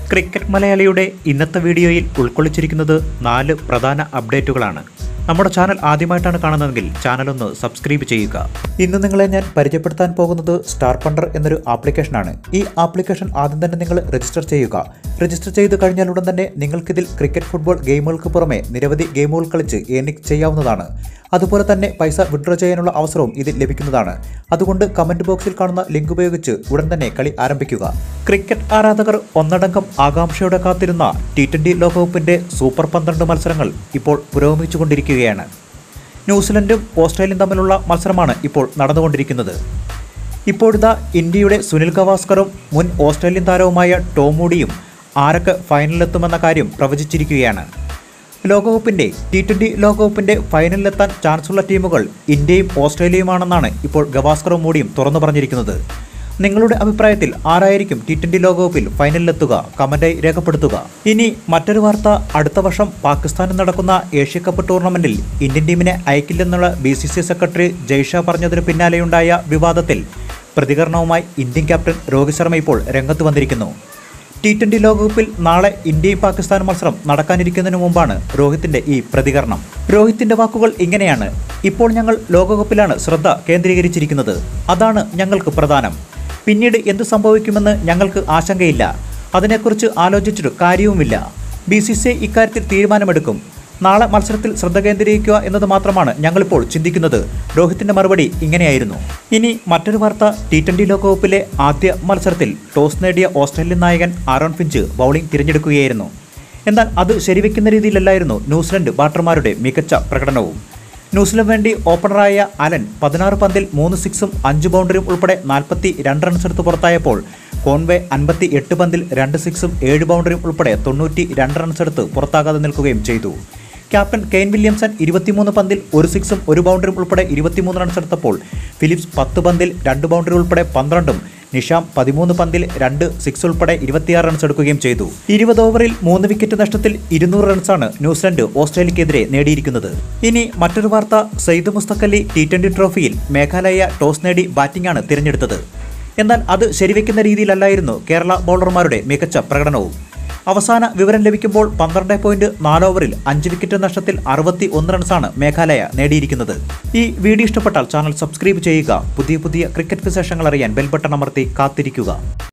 cricket മലയാളിയുടെ ഇന്നത്തെ വീഡിയോയിൽ ഉൾക്കൊള്ളിച്ചിരിക്കുന്നത് നാല് പ്രധാന അപ്ഡേറ്റുകളാണ് നമ്മുടെ ചാനൽ ആദ്യമായിട്ടാണ് കാണുന്നതെങ്കിൽ ചാനൽ ഒന്ന് സബ്സ്ക്രൈബ് ചെയ്യുക ഇന്ന് നിങ്ങളെ ഞാൻ പരിചയപ്പെടുത്താൻ പോകുന്നത് സ്റ്റാർ പണ്ടർ എന്നൊരു ആപ്ലിക്കേഷനാണ് ഈ ആപ്ലിക്കേഷൻ ആദ്യം തന്നെ നിങ്ങൾ രജിസ്റ്റർ ചെയ്യുക രജിസ്റ്റർ ചെയ്ത് കഴിഞ്ഞാൽ ഉടൻ തന്നെ നിങ്ങൾക്കിതിൽ ക്രിക്കറ്റ് ഫുട്ബോൾ ഗെയിമുകൾക്ക് പുറമെ നിരവധി ഗെയിമുകൾ കളിച്ച് ഏണിംഗ് ചെയ്യാവുന്നതാണ് അതുപോലെ തന്നെ പൈസ വിഡ്രോ ചെയ്യാനുള്ള അവസരവും ഇതിൽ ലഭിക്കുന്നതാണ് അതുകൊണ്ട് കമന്റ് ബോക്സിൽ കാണുന്ന ലിങ്ക് ഉപയോഗിച്ച് ഉടൻ തന്നെ കളി ആരംഭിക്കുക ക്രിക്കറ്റ് ആരാധകർ ഒന്നടങ്കം ആകാംക്ഷയോടെ കാത്തിരുന്ന ടി ട്വന്റി ലോകകപ്പിന്റെ സൂപ്പർ പന്ത്രണ്ട് മത്സരങ്ങൾ ഇപ്പോൾ പുരോഗമിച്ചുകൊണ്ടിരിക്കുകയാണ് ന്യൂസിലൻഡും ഓസ്ട്രേലിയയും തമ്മിലുള്ള മത്സരമാണ് ഇപ്പോൾ നടന്നുകൊണ്ടിരിക്കുന്നത് ഇപ്പോഴിതാ ഇന്ത്യയുടെ സുനിൽ ഗവാസ്കറും മുൻ ഓസ്ട്രേലിയൻ താരവുമായ ടോമൂഡിയും ആരൊക്കെ ഫൈനലിലെത്തുമെന്ന കാര്യം പ്രവചിച്ചിരിക്കുകയാണ് ലോകകപ്പിന്റെ ടി ട്വന്റി ലോകകപ്പിന്റെ ഫൈനലിലെത്താൻ ചാൻസുള്ള ടീമുകൾ ഇന്ത്യയും ഓസ്ട്രേലിയയുമാണെന്നാണ് ഇപ്പോൾ ഗവാസ്കറും മോഡിയും തുറന്നു പറഞ്ഞിരിക്കുന്നത് നിങ്ങളുടെ അഭിപ്രായത്തിൽ ആരായിരിക്കും ടി ട്വന്റി ലോകകപ്പിൽ ഫൈനലിലെത്തുക കമന്റായി രേഖപ്പെടുത്തുക ഇനി മറ്റൊരു വാർത്ത അടുത്ത വർഷം പാകിസ്ഥാനിൽ നടക്കുന്ന ഏഷ്യ കപ്പ് ടൂർണമെന്റിൽ ഇന്ത്യൻ ടീമിനെ അയക്കില്ലെന്നുള്ള B C C secretary Jay Shah പറഞ്ഞതിന് പിന്നാലെയുണ്ടായ വിവാദത്തിൽ പ്രതികരണവുമായി ഇന്ത്യൻ ക്യാപ്റ്റൻ രോഹിത് ശർമ്മ ഇപ്പോൾ രംഗത്ത് വന്നിരിക്കുന്നു ടി ട്വന്റി ലോകകപ്പിൽ നാളെ ഇന്ത്യയും പാകിസ്ഥാനും മത്സരം നടക്കാനിരിക്കുന്നതിന് മുമ്പാണ് രോഹിത്തിന്റെ ഈ പ്രതികരണം രോഹിത്തിന്റെ വാക്കുകൾ ഇങ്ങനെയാണ് ഇപ്പോൾ ഞങ്ങൾ ലോകകപ്പിലാണ് ശ്രദ്ധ കേന്ദ്രീകരിച്ചിരിക്കുന്നത് അതാണ് ഞങ്ങൾക്ക് പ്രധാനം പിന്നീട് എന്ത് സംഭവിക്കുമെന്ന് ഞങ്ങൾക്ക് ആശങ്കയില്ല അതിനെക്കുറിച്ച് ആലോചിച്ചിട്ട് കാര്യവുമില്ല ബി സി സി ഇക്കാര്യത്തിൽ തീരുമാനമെടുക്കും നാളെ മത്സരത്തിൽ ശ്രദ്ധ കേന്ദ്രീകരിക്കുക എന്നത് മാത്രമാണ് ഞങ്ങളിപ്പോൾ ചിന്തിക്കുന്നത് രോഹിത്തിന്റെ മറുപടി ഇങ്ങനെയായിരുന്നു ഇനി മറ്റൊരു വാർത്ത ടി ട്വന്റി ലോകകപ്പിലെ ആദ്യ മത്സരത്തിൽ ടോസ് നേടിയ ഓസ്ട്രേലിയൻ നായകൻ ആരോൺ ഫിഞ്ച് ബൗളിംഗ് തിരഞ്ഞെടുക്കുകയായിരുന്നു എന്നാൽ അത് ശരിവെക്കുന്ന രീതിയിലല്ലായിരുന്നു ന്യൂസിലൻഡ് ബാറ്റർമാരുടെ മികച്ച പ്രകടനവും ന്യൂസിലൻഡ് വേണ്ടി ഓപ്പണറായ അലൻ പതിനാറ് പന്തിൽ മൂന്ന് സിക്സും അഞ്ച് ബൗണ്ടറിയും ഉൾപ്പെടെ നാൽപ്പത്തി രണ്ട് റൺസ് എടുത്ത് പുറത്തായപ്പോൾ കോൺവേ അൻപത്തി എട്ട് പന്തിൽ രണ്ട് സിക്സും ഏഴ് ബൗണ്ടറിയും ഉൾപ്പെടെ തൊണ്ണൂറ്റി രണ്ട് റൺസ് എടുത്ത് പുറത്താകാതെ നിൽക്കുകയും ചെയ്തു ക്യാപ്റ്റൻ കെയ്ൻ വില്യംസൺ ഇരുപത്തിമൂന്ന് പന്തിൽ ഒരു സിക്സും ഒരു ബൗണ്ടറിയും ഉൾപ്പെടെ ഇരുപത്തിമൂന്ന് റൺസ് എടുത്തപ്പോൾ ഫിലിപ്സ് പത്ത് പന്തിൽ രണ്ട് ബൗണ്ടറി ഉൾപ്പെടെ പന്ത്രണ്ടും നിഷാം പതിമൂന്ന് പന്തിൽ രണ്ട് സിക്സ് ഉൾപ്പെടെ ഇരുപത്തിയാറ് റൺസ് എടുക്കുകയും ചെയ്തു ഇരുപത് ഓവറിൽ മൂന്ന് വിക്കറ്റ് നഷ്ടത്തിൽ ഇരുന്നൂറ് റൺസാണ് ന്യൂസിലൻഡ് ഓസ്ട്രേലിയക്കെതിരെ നേടിയിരിക്കുന്നത് ഇനി മറ്റൊരു വാർത്ത സയ്യിദ് മുസ്തഖലി ടി ട്വന്റി ട്രോഫിയിൽ മേഘാലയ ടോസ് നേടി ബാറ്റിംഗാണ് തിരഞ്ഞെടുത്തത് എന്നാൽ അത് ശരിവെക്കുന്ന രീതിയിലല്ലായിരുന്നു കേരള ബൗളർമാരുടെ മികച്ച പ്രകടനവും അവസാന വിവരം ലഭിക്കുമ്പോൾ പന്ത്രണ്ട് പോയിന്റ് നാല് ഓവറിൽ അഞ്ച് വിക്കറ്റ് നഷ്ടത്തിൽ അറുപത്തി ഒന്ന് റൺസാണ് മേഘാലയ നേടിയിരിക്കുന്നത് ഈ വീഡിയോ ഇഷ്ടപ്പെട്ടാൽ ചാനൽ സബ്സ്ക്രൈബ് ചെയ്യുക പുതിയ പുതിയ ക്രിക്കറ്റ് വിശേഷങ്ങൾ അറിയാൻ ബെൽ ബട്ടൺ അമർത്തി കാത്തിരിക്കുക